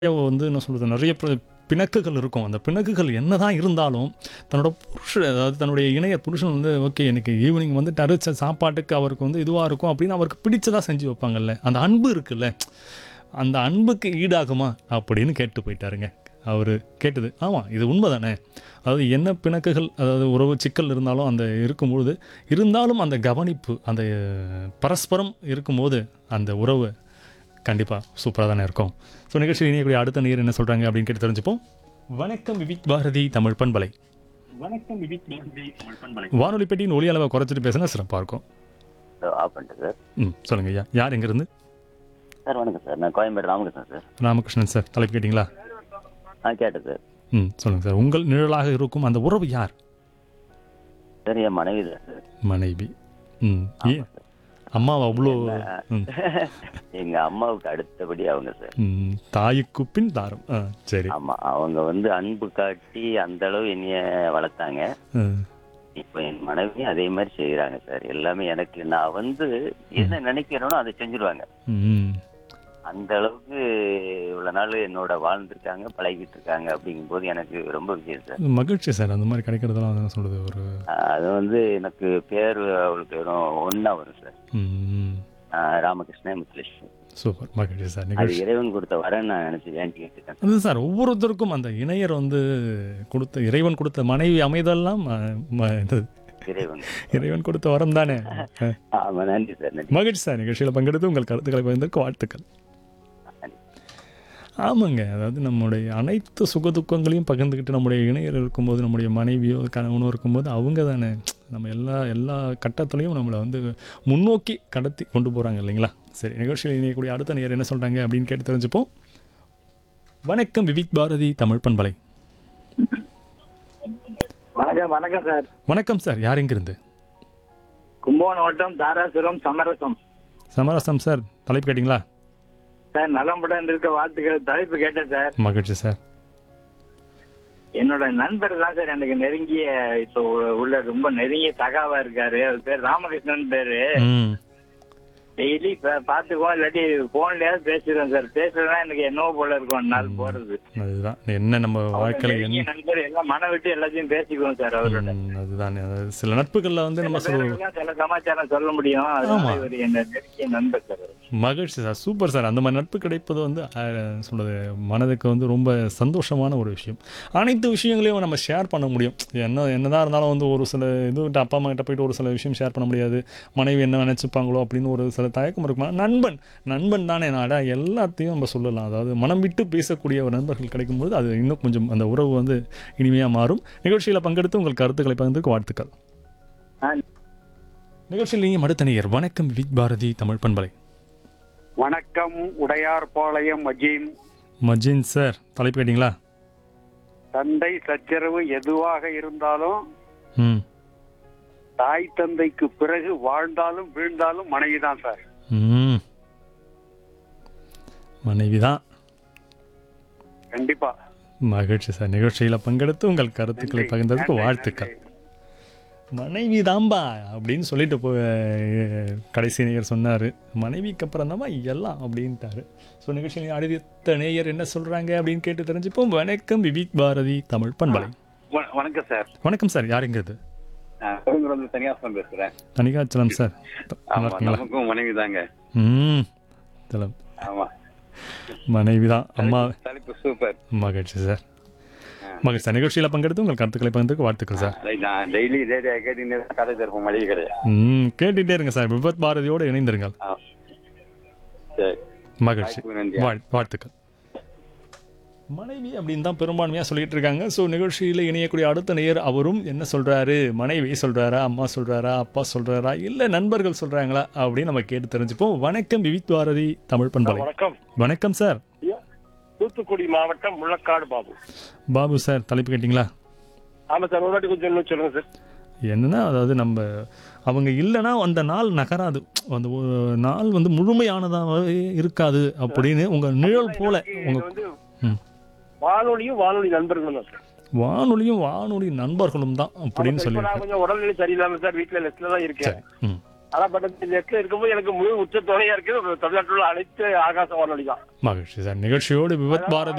வந்து என்ன சொல்கிறது நிறைய பி- பிணக்குகள் இருக்கும் அந்த பிணக்குகள் என்னதான் இருந்தாலும் தன்னோட புருஷன் அதாவது தன்னுடைய இணைய புருஷன் வந்து ஓகே எனக்கு ஈவினிங் வந்து அரைச்ச சாப்பாட்டுக்கு அவருக்கு வந்து இதுவாக இருக்கும் அப்படின்னு அவருக்கு பிடிச்சதாக செஞ்சு வைப்பாங்கல்ல அந்த அன்பு இருக்குல்ல அந்த அன்புக்கு ஈடாகுமா அப்படின்னு கேட்டு போயிட்டாருங்க அவர் கேட்டது ஆமாம் இது உண்மைதானே அதாவது என்ன பிணக்குகள் அதாவது உறவு சிக்கல் இருந்தாலும் அந்த இருக்கும்பொழுது இருந்தாலும் அந்த கவனிப்பு அந்த பரஸ்பரம் இருக்கும்போது அந்த உறவு கண்டிப்பாக சூப்பராக தானே இருக்கும் ஸோ நிகழ்ச்சியில் இனியக்கூடிய அடுத்த நீர் என்ன சொல்கிறாங்க அப்படின்னு கேட்டு தெரிஞ்சுப்போம் வணக்கம் விவிக் பாரதி தமிழ் பண்பலை வணக்கம் விவிக் பாரதி தமிழ் பண்பலை வானொலி பெட்டியின் ஒலி அளவை குறைச்சிட்டு பேசினா சிறப்பாக இருக்கும் ஆஃப் பண்ணிட்டு சார் ம் சொல்லுங்க ஐயா யார் எங்கேருந்து சார் வணக்கம் சார் நான் கோயம்பேடு ராமகிருஷ்ணன் சார் ராமகிருஷ்ணன் சார் தலைப்பு கேட்டிங்களா ஆ கேட்டேன் சார் ம் சொல்லுங்கள் சார் உங்கள் நிழலாக இருக்கும் அந்த உறவு யார் சார் என் மனைவி தான் சார் மனைவி ம் ஏன் அம்மாவை அவ்வளோ ம் எங்க அம்மாவுக்கு அடுத்தபடி அவங்க சார் ம், தாய்க்கு பின் தாரம் ஆ சரி ஆமா அவங்க வந்து அன்பு காட்டி அந்த அளவு என்னைய வளர்த்தாங்க ம், இப்போ என் மனைவியும் அதே மாதிரி செய்யறாங்க சார் எல்லாமே எனக்கு நான் வந்து என்ன நினைக்கிறேனோ அதை செஞ்சிருவாங்க ம் அந்த அளவுக்கு இவ்வளவு நாள் என்னோட வாழ்ந்துருக்காங்க பழகிட்டு இருக்காங்க அப்படிங்கும்போது எனக்கு ரொம்ப விஷயம் சார் மகிழ்ச்சி சார் அந்த மாதிரி கிடைக்கிறதெல்லாம் அதான் சொல்கிறது ஒரு அது வந்து எனக்கு பேர் அவளுக்கு வெறும் ஒன்னா வரும் சார் ம் ஆஹ் ராமகிருஷ்ணன் முத்துலட்சுமி சூப்பர் மகிழ்ச்சி சார் அது நிகழ்ச்சி இறைவன் கொடுத்த வரேன் நான் நினைச்சு வேண்டிக்கிட்டு இருக்கேன் அது சார் ஒவ்வொருத்தருக்கும் அந்த இணையர் வந்து கொடுத்த இறைவன் கொடுத்த மனைவி அமைதெல்லாம் ம- ம- இது இறைவன் இறைவன் கொடுத்த வரம் தானே ஆமா நன்றி சார் நன்றி மகிழ்ச்சி சார் நிகழ்ச்சியில் பங்கெடுத்து உங்கள் கருத்துக்களை பகிர்ந்ததற்கு வாழ்த்துக்கள் நன்றி. ஆமாங்க அதாவது நம்முடைய அனைத்து சுகதுக்கங்களையும் பகிர்ந்துக்கிட்டு நம்முடைய இணையர் இருக்கும்போது நம்முடைய மனைவியோ கணவனோ இருக்கும்போது அவங்க தானே நம்ம எல்லா எல்லா கட்டத்துலையும் நம்மளை வந்து முன்னோக்கி கடத்தி கொண்டு போகிறாங்க இல்லைங்களா சரி நிகழ்ச்சியில் இணையக்கூடிய அடுத்த நேர் என்ன சொல்கிறாங்க அப்படின்னு கேட்டு தெரிஞ்சுப்போம் வணக்கம் விவிக் பாரதி தமிழ் பண்பலை வணக்கம் வணக்கம் சார் வணக்கம் சார் யார் எங்கிருந்து கும்பகோணம் வட்டம் தாராசுரம் சமரசம் சமரசம் சார் தலைப்பு கேட்டிங்களா சார் நலம்புடன் இருக்க வாழ்த்துக்கள் தலைப்பு கேட்டேன் சார் மகிழ்ச்சி சார் என்னோட நண்பர் தான் சார் எனக்கு நெருங்கிய இப்போ உ- உள்ள ரொம்ப நெருங்கிய சகாவா இருக்காரு அவர் பேர் ராமகிருஷ்ணன் பேரு ம் டெய்லி பாத்துக்குவோம் இல்லாட்டி போன்லயாவது பேசிடுவோம் சார் பேசுறதுனா எனக்கு என்னவோ போல இருக்கும் நாள் போறது அதுதான் என்ன நம்ம வாழ்க்கையில் என்ன நெருங்கிய நண்பர் எல்லாம் மனம் விட்டு எல்லாத்தையும் பேசிக்குவோம் சார் அவரோட ம், அதுதான் அதாவது சில நட்புகளில் வந்து நம்ம சில சொல்லுவோம் பேருக்குலாம் சில சமாச்சாரம் சொல்ல முடியும் அதனால இவர் என்ன நெருங்கிய நண்பர் சார் அவர். மகிழ்ச்சி சார் சூப்பர் சார் அந்த மாதிரி நட்பு கிடைப்பது வந்து அஹ், சொல்றது மனதுக்கு வந்து ரொம்ப சந்தோஷமான ஒரு விஷயம் அனைத்து விஷயங்களையும் நம்ம ஷேர் பண்ண முடியும் என்ன என்னதான் இருந்தாலும் வந்து ஒரு சில இதுகிட்ட அப்பா அம்மா கிட்ட போயிட்டு ஒரு சில விஷயம் ஷேர் பண்ண முடியாது மனைவி என்ன நினச்சிப்பாங்களோ அப்படின்னு ஒரு சில தயக்கம் இருக்குமா நண்பன் நண்பன் தானே நாடா எல்லாத்தையும் நம்ம சொல்லலாம் அதாவது மனம் விட்டு பேசக்கூடிய ஒரு நண்பர்கள் கிடைக்கும்போது அது இன்னும் கொஞ்சம் அந்த உறவு வந்து இனிமையாக மாறும் நிகழ்ச்சியில் பங்கெடுத்து உங்கள் கருத்துக்களை பகிர்ந்துக்கு வாழ்த்துக்கள் ஆ, நிகழ்ச்சியில் நீங்கள் மடுத்தணியர் வணக்கம் விக் பாரதி தமிழ் பண்பலை வணக்கம் உடையார்பாளையம் அஜீம் மஜின் சார் தலைப்பு கேட்டிங்களா சண்டை சச்சரவு எதுவாக இருந்தாலும் ம் தாய் தந்தைக்கு பிறகு வாழ்ந்தாலும் வீழ்ந்தாலும் மனைவிதான் சார் ம் மனைவி தான் கண்டிப்பா மகிழ்ச்சி சார் நிகழ்ச்சியில் பங்கெடுத்து உங்கள் கருத்துக்களை நன்றி, பகிர்ந்ததுக்கு நன்றி, வாழ்த்துக்கள் நன்றி. மனைவி தாம்பா அப்படின்னு சொல்லிட்டு போ கடைசி நேயர் சொன்னார் மனைவிக்கு அப்புறம் தாம்பா எல்லாம் அப்படின்ட்டாரு ஸோ நிகழ்ச்சியில் அடுத்த நேயர் என்ன சொல்கிறாங்க அப்படின்னு கேட்டு தெரிஞ்சுப்போம் வணக்கம் விவிக் பாரதி தமிழ் பண்பலை வ- வணக்கம் சார் வணக்கம் சார் யாருங்கிறது பெருங்குளம் தனியாசம் பேசுறேன் தனிகாச்சலம் சார் நல்லா ஆமா இருக்கீங்களா நமக்கும் மனைவி தாங்க ம் தலம் ஆமா மனைவி தான் அம்மா தலைப்பு சூப்பர் மகிழ்ச்சி சார் மகிழ்ச்சி சார் நிகழ்ச்சியில் பங்கெடுத்து உங்கள் கருத்துக்களை பகிர்ந்துக்கு வாழ்த்துக்கள் சார் நான் டெய்லி ரேடியோ கேட்டு கடை தருப்போம் மளிகை கடையா ம் கேட்டுகிட்டே இருங்க சார் விபத் பாரதியோடு இணைந்திருங்கள் ஆ. சரி மகிழ்ச்சி வாய்ப்புக்கு நன்றி. வாழ் வாழ்த்துக்கள் மனைவி அப்படின்னு தான் பெரும்பான்மையாக சொல்லிட்டு இருக்காங்க ஸோ நிகழ்ச்சியில் இணையக்கூடிய அடுத்த நேயர் அவரும் என்ன சொல்கிறாரு மனைவி சொல்கிறாரா அம்மா சொல்கிறாரா அப்பா சொல்கிறாரா இல்லை நண்பர்கள் சொல்கிறாங்களா அப்படின்னு நம்ம கேட்டு தெரிஞ்சுப்போம் வணக்கம் விவித் பாரதி தமிழ் பண்பலை வணக்கம் வணக்கம் சார் தூத்துக்குடி மாவட்டம் முள்ளக்காடு பாபு பாபு சார் தலைப்பு கேட்டிங்களா ஆமா சார் ஒரு வாட்டி கொஞ்சம் இன்னும் சொல்லுங்க சார் என்னன்னா அதாவது நம்ம அவங்க இல்லைன்னா அந்த நாள் நகராது அந்த ஒரு நாள் வந்து முழுமையானதாகவே இருக்காது அப்படின்னு உங்கள் நிழல் போல இது உங்கள் வந்து ம். வானொலியும் வானொலி நண்பர்களும் தான் சார் வானொலியும் வானொலி நண்பர்களும் தான் அப்படின்னு ஆமா சார், இப்ப நான் சொல்லி கொஞ்சம் உடல்நிலை சரியில்லாம சார் வீட்டுல லெஸ்ட்ல தான் இருக்கேன் சரி ம் ஆனா பட் லெஸ்ட்ல இருக்கும்போது எனக்கு முழு உச்ச துணையா இருக்குது தமிழ்நாட்டில் உள்ள அனைத்து ஆகாச வானொலி தான் மகிழ்ச்சி சார் நிகழ்ச்சியோடு விபத் பாரதி